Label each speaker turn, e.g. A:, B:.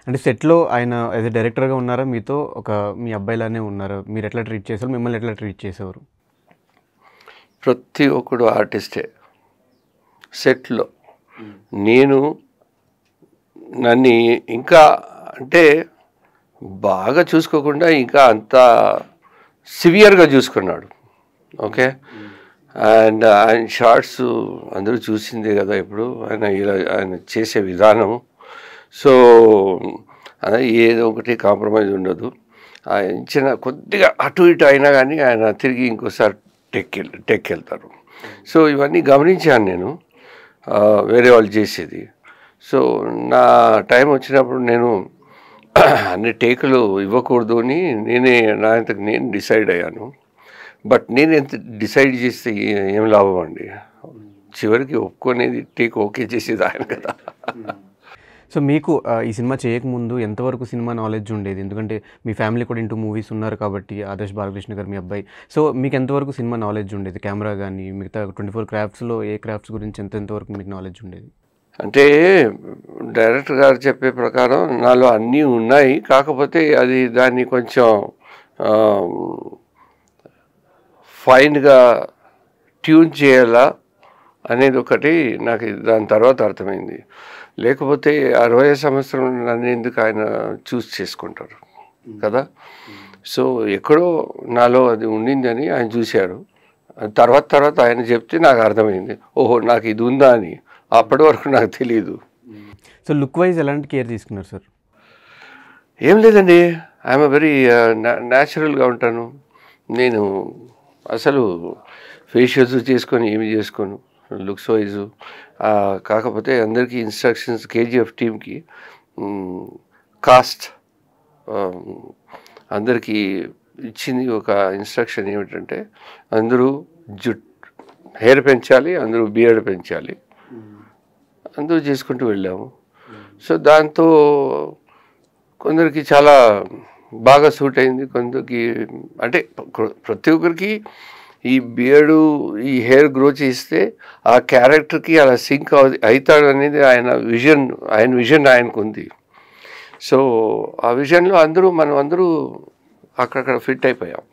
A: అంటే సెట్లో ఆయన యాజ్ ఎ డైరెక్టర్గా ఉన్నారా మీతో ఒక మీ అబ్బాయిలానే ఉన్నారా మీరు ఎట్లా ట్రీట్ చేశారు మిమ్మల్ని ఎట్లా ట్రీట్ చేసేవారు
B: ప్రతి ఒక్కడు ఆర్టిస్టే సెట్లో నేను నన్ను ఇంకా అంటే బాగా చూసుకోకుండా ఇంకా అంత సివియర్గా చూసుకున్నాడు ఓకే అండ్ ఆయన షార్ట్స్ అందరూ చూసిందే కదా ఇప్పుడు ఆయన ఇలా ఆయన చేసే విధానం సో అదే ఏదో ఒకటి కాంప్రమైజ్ ఉండదు ఆయన ఇచ్చిన కొద్దిగా అటు ఇటు అయినా కానీ ఆయన తిరిగి ఇంకోసారి టెక్ టెక్ వెళ్తారు సో ఇవన్నీ గమనించాను నేను ఆ, వేరే వాళ్ళు చేసేది సో నా టైం వచ్చినప్పుడు నేను అన్ని టేకులు ఇవ్వకూడదు అని నేనే నా అంతకు నేను డిసైడ్ అయ్యాను బట్ నేను ఎంత డిసైడ్ చేస్తే ఏ- ఏం లాభం అండి చివరికి ఒప్పుకునేది టేక్ ఓకే చేసేది ఆయన కదా
A: సో మీకు ఆ, ఈ సినిమా చేయకముందు ఎంతవరకు సినిమా నాలెడ్జ్ ఉండేది ఎందుకంటే మీ ఫ్యామిలీ కూడా ఇంటూ మూవీస్ ఉన్నారు కాబట్టి ఆదర్శ్ బాలకృష్ణ గారు మీ అబ్బాయి సో మీకు ఎంతవరకు సినిమా నాలెడ్జ్ ఉండేది కెమెరా కానీ మిగతా ట్వంటీ ఫోర్ క్రాఫ్ట్స్లో ఏ క్రాఫ్ట్స్ గురించి ఎంత ఎంతవరకు మీకు నాలెడ్జ్ ఉండేది
B: అంటే డైరెక్టర్ గారు చెప్పే ప్రకారం నాలో అన్నీ ఉన్నాయి కాకపోతే అది దాన్ని కొంచెం ఆ, ఫైన్గా ట్యూన్ చేయాలా అనేది ఒకటి నాకు దాని తర్వాత అర్థమైంది లేకపోతే అరవై సంవత్సరం నన్ను ఎందుకు ఆయన చూస్ చేసుకుంటారు కదా సో ఎక్కడో నాలో అది ఉండిందని ఆయన చూశారు తర్వాత తర్వాత ఆయన చెప్తే నాకు అర్థమైంది ఓహో నాకు ఇది ఉందా అని అప్పటి వరకు నాకు తెలియదు
A: సో లుక్ వైజ్ ఎలాంటి కేర్ తీసుకున్నారు సార్
B: ఏం లేదండి ఐఎమ్ వెరీ న్యాచురల్గా ఉంటాను నేను అసలు ఫేషియల్స్ చేసుకొని ఏమి చేసుకోను లుక్స్ వైజ్ కాకపోతే అందరికీ ఇన్స్ట్రక్షన్స్ కేజీఎఫ్ టీమ్కి కాస్ట్ అందరికీ ఇచ్చింది ఒక ఇన్స్ట్రక్షన్ ఏమిటంటే అందరూ జుట్ హెయిర్ పెంచాలి అందరూ బియర్డ్ పెంచాలి అందరూ చేసుకుంటూ వెళ్ళాము సో దాంతో కొందరికి చాలా బాగా సూట్ అయింది కొందరికి అంటే ప్ర- ప్రతి ఒక్కరికి ఈ బియర్డు ఈ హెయిర్ గ్రో చేస్తే ఆ క్యారెక్టర్కి అలా సింక్ అవు అవుతాడు అనేది ఆయన విజన్ ఆయన విజన్ ఆయనకు ఉంది సో ఆ విజన్లో అందరూ మనం అందరూ అక్కడక్కడ ఫిట్ అయిపోయాం